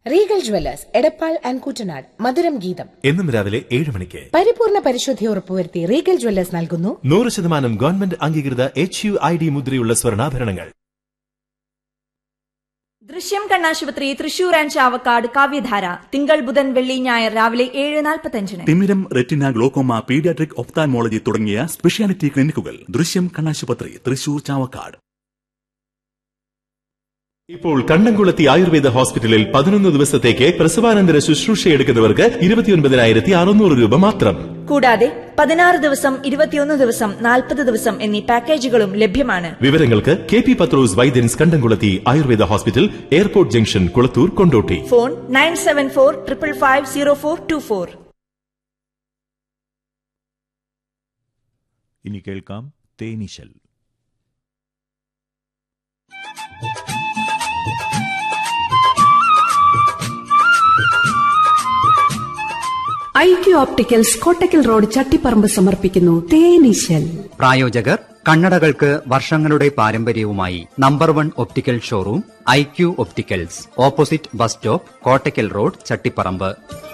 Regal Jewellers Edappal and Koottanad മധുരം ഗീതം എന്നും രാവിലെ ഏഴ് മണിക്ക് പരിപൂർണ പരിശുദ്ധി ഉറപ്പുവരുത്തി റീഗൽ ജ്വല്ലേഴ്സ് നൽകുന്നു നൂറ് ശതമാനം ഗവൺമെന്റ് അംഗീകൃത എച്ച് യു ഐ ഡി മുദ്രയുള്ള സ്വർണ്ണാഭരണങ്ങൾ ദൃശ്യം കണ്ണാശുപത്രി തൃശൂർ ആൻഡ് ചാവക്കാട് കാവ്യധാര തിങ്കൾ ബുധൻ വെള്ളി ഞായർ രാവിലെ ഏഴ് നാൽപ്പത്തഞ്ചിന് തിമിരം റെറ്റിന ഗ്ലോക്കോമ പീഡിയാട്രിക് ഒഫ്താൻമോളജി തുടങ്ങിയ സ്പെഷ്യാലിറ്റി ക്ലിനിക്കുകൾ ദൃശ്യം കണ്ണാശുപത്രി തൃശൂർ ചാവക്കാട് ഇപ്പോൾ കണ്ണംകുളത്തി ആയുർവേദ ഹോസ്പിറ്റലിൽ പതിനൊന്ന് ദിവസത്തേക്ക് പ്രസവാനന്തര ശുശ്രൂഷ എടുക്കുന്നവർക്ക് ഇരുപത്തിയൊൻപതിനായിരത്തി അറുന്നൂറ് രൂപ മാത്രം കൂടാതെ പതിനാറ് ദിവസം ഇരുപത്തിയൊന്ന് ദിവസം നാൽപ്പത് ദിവസം എന്നീ പാക്കേജുകളും ലഭ്യമാണ് വിവരങ്ങൾക്ക് K P Pathros Vaidyans Kandamkulathy Ayurveda hospital airport junction Kulathur Kondotty phone nine seven four triple five zero four two four ഇനി കേൾക്കാം തേനീശൽ IQ opticals Kottakkal road Chattiparamba സമർപ്പിക്കുന്നു തേനീശൽ പ്രായോജകർ കണ്ണടകൾക്ക് വർഷങ്ങളുടെ പാരമ്പര്യവുമായി number one optical showroom I Q opticals opposite bus stop Kottakkal road Chattiparamba